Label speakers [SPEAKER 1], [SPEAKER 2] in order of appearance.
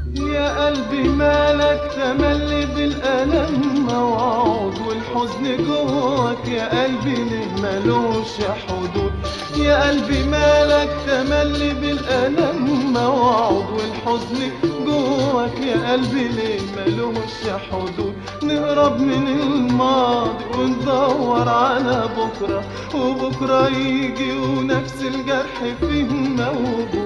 [SPEAKER 1] يا قلبي مالك تملي بالألم موعود والحزن جواك يا قلبي ليه ملوش حدود يا قلبي مالك تملي بالألم موعود والحزن جواك يا قلبي ليه ملوش حدود نهرب من الماضي وندور على بكرة وبكرة يجي ونفس الجرح فيه موجود